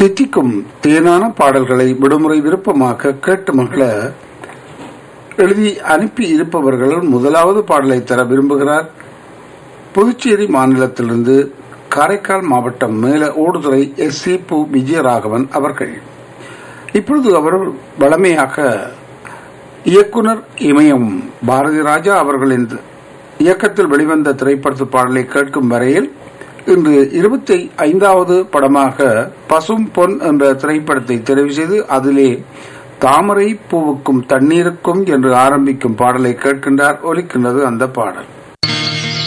தித்திக்கும் தேனான பாடல்களை விடுமுறை விருப்பமாக கேட்டு மகள எழுதி அனுப்பி இருப்பவர்கள் முதலாவது பாடலை தர விரும்புகிறார் புதுச்சேரி மாநிலத்திலிருந்து காரைக்கால் மாவட்டம் மேல ஓடுதுறை எஸ் சி பு விஜயராகவன் அவர்கள் இப்பொழுது அவர் வளமையாக இயக்குனர் இமயம் பாரதி ராஜா அவர்களின் இயக்கத்தில் வெளிவந்த திரைப்படத்து பாடலை கேட்கும் வரையில் இன்று இருபத்தி ஐந்தாவது படமாக பசும் பொன் என்ற திரைப்படத்தை தெரிவு செய்து அதிலே தாமரை பூவுக்கும் தண்ணீருக்கும் என்று ஆரம்பிக்கும் பாடலை கேட்கின்றார் ஒலிக்கின்றது அந்த பாடல்